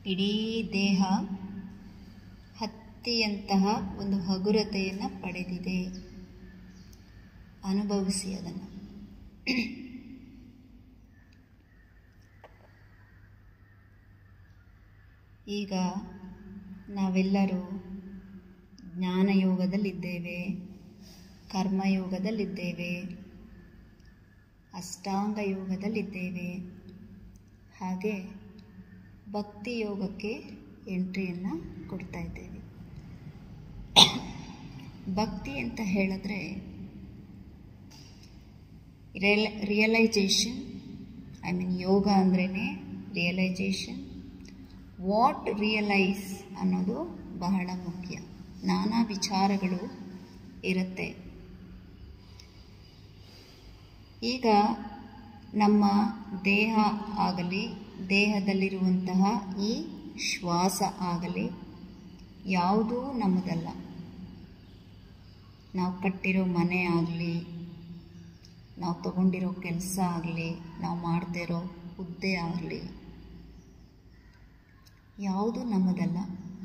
ಇಡೀ ದೇಹ ಹತ್ತಿಯಂತಹ ಒಂದು ಹಗುರತೆಯನ್ನು ಪಡೆದಿದೆ ಅನುಭವಿಸಿ ಅದನ್ನು ಈಗ ನಾವೆಲ್ಲರೂ ಜ್ಞಾನಯೋಗದಲ್ಲಿದ್ದೇವೆ ಕರ್ಮಯೋಗದಲ್ಲಿದ್ದೇವೆ ಅಷ್ಟಾಂಗ ಯೋಗದಲ್ಲಿದ್ದೇವೆ ಹಾಗೆ ಭಕ್ತಿ ಯೋಗಕ್ಕೆ ಎಂಟ್ರಿಯನ್ನು ಕೊಡ್ತಾ ಇದ್ದೇವೆ ಭಕ್ತಿ ಅಂತ ಹೇಳಿದ್ರೆ ರಿಯಲ್ ರಿಯಲೈಜೇಷನ್ ಐ ಮೀನ್ ಯೋಗ ಅಂದ್ರೇ ರಿಯಲೈಜೇಷನ್ ವಾಟ್ ರಿಯಲೈಸ್ ಅನ್ನೋದು ಬಹಳ ಮುಖ್ಯ ನಾನಾ ವಿಚಾರಗಳು ಇರುತ್ತೆ ಈಗ ನಮ್ಮ ದೇಹ ಆಗಲಿ ದೇಹದಲ್ಲಿರುವಂತಹ ಈ ಶ್ವಾಸ ಆಗಲಿ ಯಾವುದೂ ನಮ್ಮದಲ್ಲ ನಾವು ಕಟ್ಟಿರೋ ಮನೆ ಆಗಲಿ ನಾವು ತಗೊಂಡಿರೋ ಕೆಲಸ ಆಗಲಿ ನಾವು ಮಾಡ್ತಿರೋ ಹುದ್ದೆ ಆಗಲಿ ಯಾವುದು ನಮ್ಮದಲ್ಲ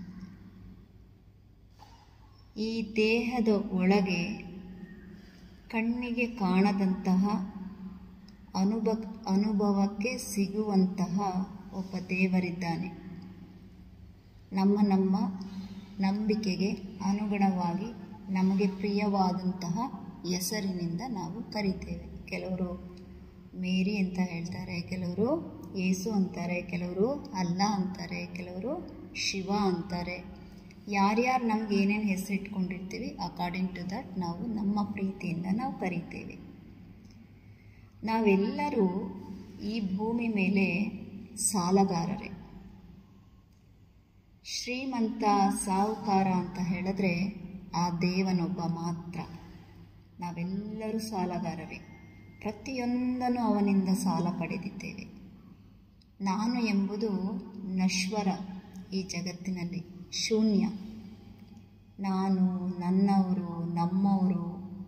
ಈ ದೇಹದ ಒಳಗೆ ಕಣ್ಣಿಗೆ ಕಾಣದಂತಹ ಅನುಭ ಅನುಭವಕ್ಕೆ ಸಿಗುವಂತಹ ಒಬ್ಬ ದೇವರಿದ್ದಾನೆ ನಮ್ಮ ನಮ್ಮ ನಂಬಿಕೆಗೆ ಅನುಗುಣವಾಗಿ ನಮಗೆ ಪ್ರಿಯವಾದಂತಹ ಹೆಸರಿನಿಂದ ನಾವು ಕರಿತೇವೆ ಕೆಲವರು ಮೇರಿ ಅಂತ ಹೇಳ್ತಾರೆ ಕೆಲವರು ಯೇಸು ಅಂತಾರೆ ಕೆಲವರು ಅಲ್ಲ ಅಂತಾರೆ ಕೆಲವರು ಶಿವ ಅಂತಾರೆ ಯಾರ್ಯಾರು ನಮ್ಗೆ ಏನೇನು ಹೆಸರು ಇಟ್ಕೊಂಡಿರ್ತೀವಿ ಅಕಾರ್ಡಿಂಗ್ ಟು ದಟ್ ನಾವು ನಮ್ಮ ಪ್ರೀತಿಯಿಂದ ನಾವು ಕರಿತೇವೆ ನಾವೆಲ್ಲರೂ ಈ ಭೂಮಿ ಮೇಲೆ ಸಾಲಗಾರರೇ ಶ್ರೀಮಂತ ಸಾಹುಕಾರ ಅಂತ ಹೇಳಿದ್ರೆ ಆ ದೇವನೊಬ್ಬ ಮಾತ್ರ ನಾವೆಲ್ಲರೂ ಸಾಲಗಾರರೇ ಪ್ರತಿಯೊಂದನ್ನು ಅವನಿಂದ ಸಾಲ ಪಡೆದಿದ್ದೇವೆ ನಾನು ಎಂಬುದು ನಶ್ವರ ಈ ಜಗತ್ತಿನಲ್ಲಿ ಶೂನ್ಯ ನಾನು ನನ್ನವರು ನಮ್ಮವರು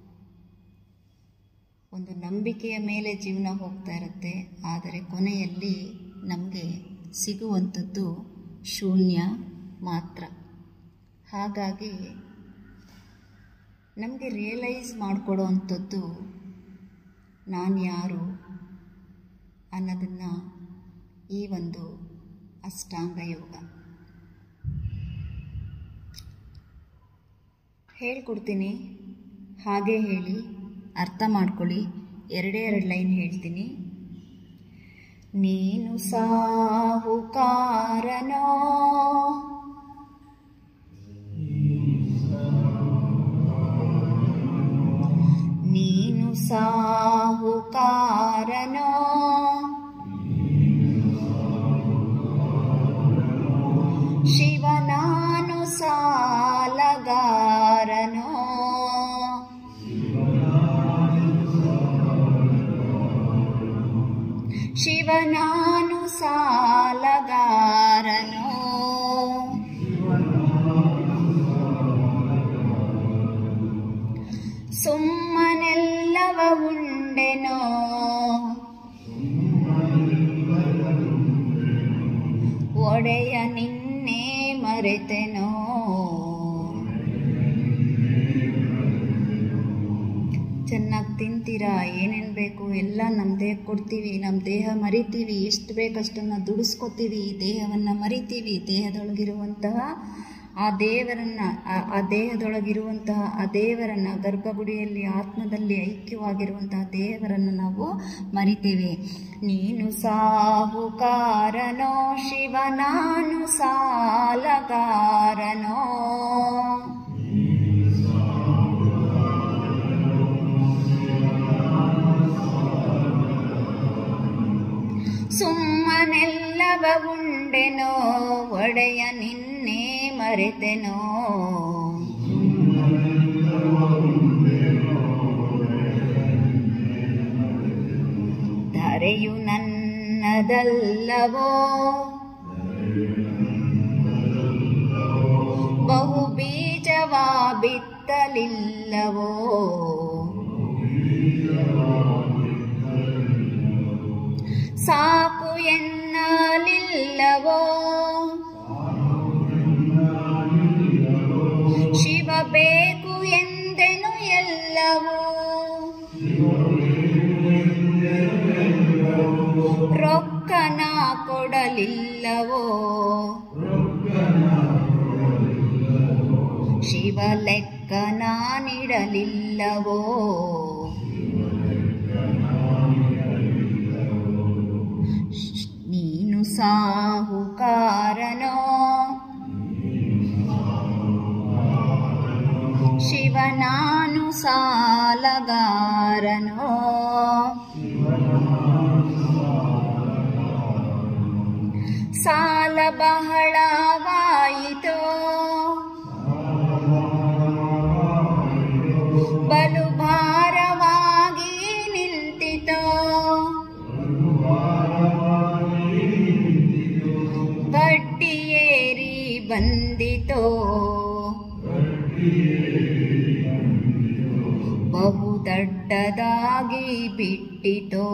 ಒಂದು ನಂಬಿಕೆಯ ಮೇಲೆ ಜೀವನ ಹೋಗ್ತಾ ಇರುತ್ತೆ ಆದರೆ ಕೊನೆಯಲ್ಲಿ ನಮಗೆ ಸಿಗುವಂಥದ್ದು ಶೂನ್ಯ ಮಾತ್ರ ಹಾಗಾಗಿ ನಮಗೆ ರಿಯಲೈಸ್ ಮಾಡಿಕೊಡೋ ಅಂಥದ್ದು ನಾನು ಯಾರು ಅನ್ನೋದನ್ನು ಈ ಒಂದು ಅಷ್ಟಾಂಗ ಯೋಗ ಹೇಳ್ಕೊಡ್ತೀನಿ ಹಾಗೆ ಹೇಳಿ ಅರ್ಥ ಮಾಡ್ಕೊಳ್ಳಿ ಎರಡೇ ಎರಡು ಲೈನ್ ಹೇಳ್ತೀನಿ ನೀನು ಸಾಹುಕಾರನೋ ನೀನು ಸಾಹುಕಾರನೋ ಶಿವನಾನು ಸಾಲಗಾರನೋ ಶಿವನಾನು ಸಾಲಗಾರನೋ ಸುಮ್ಮನೆಲ್ಲವ ಉಂಡೆನೋ ಒಡೆಯ ನಿನ್ನೆ ಮರೆತೆನೋ ಚೆನ್ನಾಗಿ ತಿಂತೀರಾ ಏನೇನು ಬೇಕು ಎಲ್ಲ ನಮ್ಮ ದೇಹಕ್ಕೆ ಕೊಡ್ತೀವಿ ನಮ್ಮ ದೇಹ ಮರಿತೀವಿ ಎಷ್ಟು ಬೇಕಷ್ಟನ್ನು ದುಡಿಸ್ಕೊತೀವಿ ದೇಹವನ್ನು ಮರಿತೀವಿ ದೇಹದೊಳಗಿರುವಂತಹ ಆ ದೇವರನ್ನು ಆ ದೇಹದೊಳಗಿರುವಂತಹ ಆ ದೇವರನ್ನು ಗರ್ಭಗುಡಿಯಲ್ಲಿ ಆತ್ಮದಲ್ಲಿ ಐಕ್ಯವಾಗಿರುವಂತಹ ದೇವರನ್ನು ನಾವು ಮರಿತೇವೆ ನೀನು ಸಾಹುಕಾರನೋ ಶಿವನಾನು ಸಾಲಗಾರನೋ ಸುಮ್ಮನೆಲ್ಲವ ಉಂಡೆನೋ ಒಡೆಯ ನಿನ್ನೆ ಮರೆತೆನೋ ಧರೆಯು ನನ್ನದಲ್ಲವೋ ಬಹು ಬೀಜವಾ ಬಿತ್ತಲಿಲ್ಲವೋ ಸಾಕು ಎನ್ನಲಿಲ್ಲವೋ ರೊಕ್ಕನ ಕೊಡಲಿಲ್ಲವೋ ಶಿವ ಲೆಕ್ಕನ ನೀಡಲಿಲ್ಲವೋ ನೀನು ಸಾಹುಕಾರನೋ ಶಿವನಾನು ಸಾಲಗಾರನೋ ಸಾಲ ಬಹಳವಾಯಿತೋ ಬಲು ಭಾರವಾಗಿ ನಿಂತಿತೋ ಬಡ್ಡಿಯೇರಿ ಬಂದಿತೋ ಬಹು ದೊಡ್ಡದಾಗಿ ಬಿಟ್ಟಿತೋ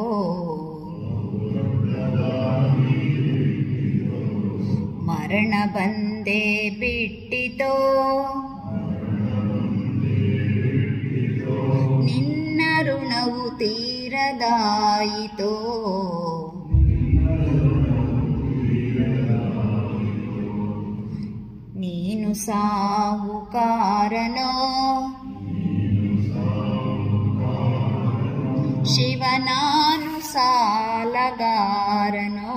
ಮರಣ ಬಂದೇ ಬಿಟ್ಟಿತೋ ನಿನ್ನ ಋಣವು ತೀರದಾಯಿತೋ ನೀನು ಸಾಹುಕಾರನೋ ಶಿವನಾನು ಸಾಲಗಾರನೋ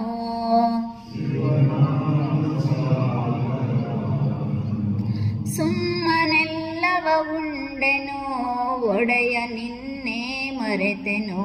ಸುಮ್ಮನೆಲ್ಲವ ಉಂಡೆನೋ ಒಡೆಯ ನಿನ್ನೆ ಮರೆತೆನೋ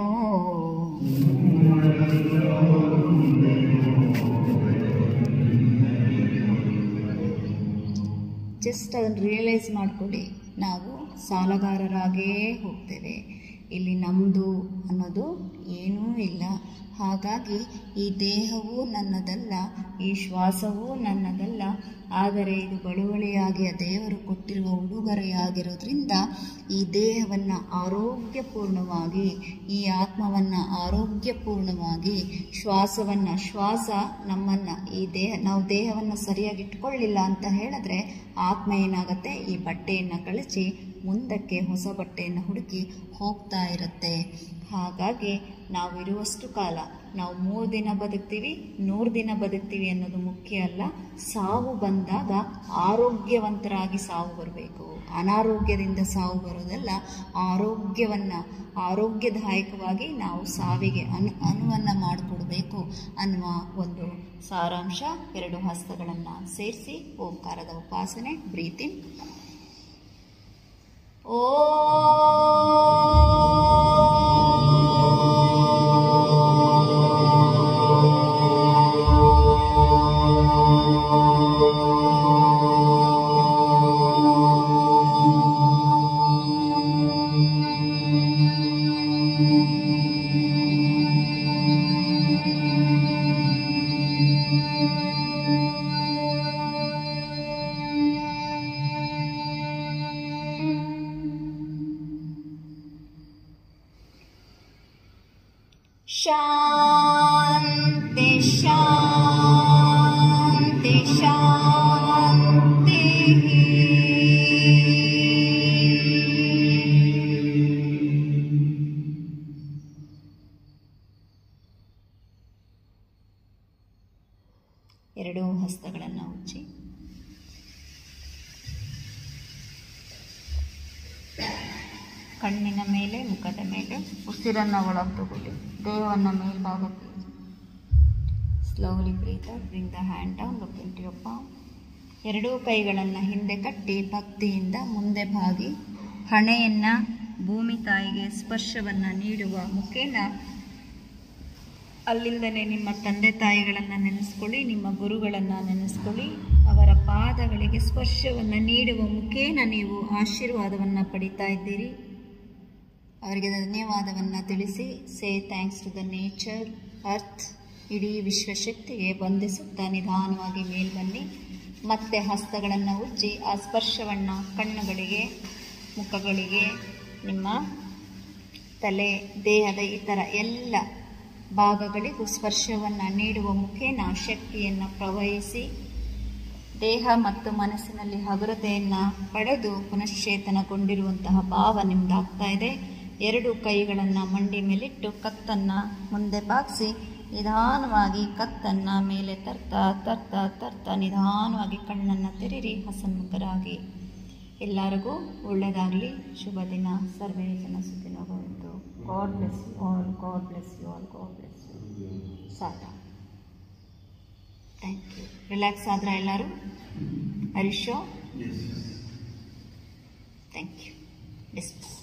ಜಸ್ಟ್ ಅದನ್ನು ರಿಯಲೈಸ್ ಮಾಡಿಕೊಡಿ ನಾವು ಸಾಲಗಾರರಾಗೇ ಹೋಗ್ತೇವೆ ಇಲ್ಲಿ ನಮ್ಮದು ಅನ್ನೋದು ಏನೂ ಇಲ್ಲ ಹಾಗಾಗಿ ಈ ದೇಹವು ನನ್ನದಲ್ಲ ಈ ಶ್ವಾಸವೂ ನನ್ನದಲ್ಲ ಆದರೆ ಇದು ಬಳುವಳಿಯಾಗಿ ಆ ದೇವರು ಕೊಟ್ಟಿರುವ ಉಡುಗೊರೆಯಾಗಿರೋದ್ರಿಂದ ಈ ದೇಹವನ್ನು ಆರೋಗ್ಯಪೂರ್ಣವಾಗಿ ಈ ಆತ್ಮವನ್ನು ಆರೋಗ್ಯಪೂರ್ಣವಾಗಿ ಶ್ವಾಸವನ್ನು ಶ್ವಾಸ ನಮ್ಮನ್ನು ಈ ದೇಹ ನಾವು ದೇಹವನ್ನು ಸರಿಯಾಗಿ ಇಟ್ಕೊಳ್ಳಿಲ್ಲ ಅಂತ ಹೇಳಿದ್ರೆ ಆತ್ಮ ಏನಾಗುತ್ತೆ ಈ ಬಟ್ಟೆಯನ್ನು ಕಳಚಿ ಮುಂದಕ್ಕೆ ಹೊಸ ಬಟ್ಟೆಯನ್ನು ಹುಡುಕಿ ಹೋಗ್ತಾ ಇರುತ್ತೆ ಹಾಗಾಗಿ ನಾವು ಇರುವಷ್ಟು ಕಾಲ ನಾವು ಮೂರು ದಿನ ಬದುಕ್ತೀವಿ ನೂರು ದಿನ ಬದುಕ್ತೀವಿ ಅನ್ನೋದು ಮುಖ್ಯ ಅಲ್ಲ ಸಾವು ಬಂದಾಗ ಆರೋಗ್ಯವಂತರಾಗಿ ಸಾವು ಬರಬೇಕು ಅನಾರೋಗ್ಯದಿಂದ ಸಾವು ಬರೋದಲ್ಲ ಆರೋಗ್ಯವನ್ನು ಆರೋಗ್ಯದಾಯಕವಾಗಿ ನಾವು ಸಾವಿಗೆ ಅನು ಅನುವನ್ನು ಮಾಡಿಕೊಡ್ಬೇಕು ಅನ್ನುವ ಒಂದು ಸಾರಾಂಶ ಎರಡು ಹಸ್ತಗಳನ್ನು ಸೇರಿಸಿ ಓಂಕಾರದ ಉಪಾಸನೆ ಬ್ರೀತಿಂಗ್ ಓ ಶಾಂತಿ ಶಾಂತಿ ಶಾಂತಿ ಎರಡೂ ಹಸ್ತಗಳನ್ನು ಉಜ್ಜಿ ಕಣ್ಣಿನ ಮೇಲೆ ಮುಖದ ಮೇಲೆ ಉಸಿರನ್ನು ಒಳಗೆ ತಗೊಳ್ಳಿ ದೇಹವನ್ನು ಮೇಲ್ಭಾಗಕ್ಕೆ slowly breathe bring the hand down look into your palm ಎರಡೂ ಕೈಗಳನ್ನು ಹಿಂದೆ ಕಟ್ಟಿ ಭಕ್ತಿಯಿಂದ ಮುಂದೆ ಬಾಗಿ ಹಣೆಯನ್ನು ಭೂಮಿ ತಾಯಿಗೆ ಸ್ಪರ್ಶವನ್ನು ನೀಡುವ ಮುಖೇನ ಅಲ್ಲಿಂದಲೇ ನಿಮ್ಮ ತಂದೆ ತಾಯಿಗಳನ್ನು ನೆನೆಸ್ಕೊಳ್ಳಿ ನಿಮ್ಮ ಗುರುಗಳನ್ನು ನೆನೆಸ್ಕೊಳ್ಳಿ ಅವರ ಪಾದಗಳಿಗೆ ಸ್ಪರ್ಶವನ್ನು ನೀಡುವ ಮುಖೇನ ನೀವು ಆಶೀರ್ವಾದವನ್ನು ಪಡಿತಾ ಇದ್ದೀರಿ ಅವರಿಗೆ ಧನ್ಯವಾದವನ್ನು ತಿಳಿಸಿ say thanks to the nature earth ಇಡೀ ವಿಶ್ವಶಕ್ತಿಗೆ ಬಂಧಿಸುತ್ತಾ ನಿಧಾನವಾಗಿ ಮೇಲ್ಬನ್ನಿ ಮತ್ತೆ ಹಸ್ತಗಳನ್ನು ಉಜ್ಜಿ ಆ ಸ್ಪರ್ಶವನ್ನು ಕಣ್ಣುಗಳಿಗೆ ಮುಖಗಳಿಗೆ ನಿಮ್ಮ ತಲೆ ದೇಹದ ಇತರ ಎಲ್ಲ ಭಾಗಗಳಿಗೂ ಸ್ಪರ್ಶವನ್ನು ನೀಡುವ ಮುಖೇನ ಶಕ್ತಿಯನ್ನು ಪ್ರವಹಿಸಿ ದೇಹ ಮತ್ತು ಮನಸ್ಸಿನಲ್ಲಿ ಹಗುರತೆಯನ್ನು ಪಡೆದು ಪುನಶ್ಚೇತನಗೊಂಡಿರುವಂತಹ ಭಾವ ನಿಮ್ದಾಗ್ತಾ ಇದೆ ಎರಡು ಕೈಗಳನ್ನು ಮಂಡಿ ಮೇಲಿಟ್ಟು ಕತ್ತನ್ನು ಮುಂದೆ ಬಾಗಿಸಿ ನಿಧಾನವಾಗಿ ಕತ್ತನ್ನು ಮೇಲೆ ತರ್ತಾ ತರ್ತಾ ತರ್ತಾ ನಿಧಾನವಾಗಿ ಕಣ್ಣನ್ನು ತೆರೀರಿ ಹಸನ್ಮುಖರಾಗಿ ಎಲ್ಲರಿಗೂ ಒಳ್ಳೆಯದಾಗಲಿ ಶುಭ ದಿನ ಸರ್ವೇ ಜನ ಸುಖಿನೋ ಭವಂತು God bless you all God bless you all God bless you ಸಾಕ ಥ್ಯಾಂಕ್ ಯು ರಿಲ್ಯಾಕ್ಸ್ ಆದ್ರ ಎಲ್ಲರೂ ಹರೀಶೋ ಥ್ಯಾಂಕ್ ಯು ಡಿಸ್ಮಿಸ್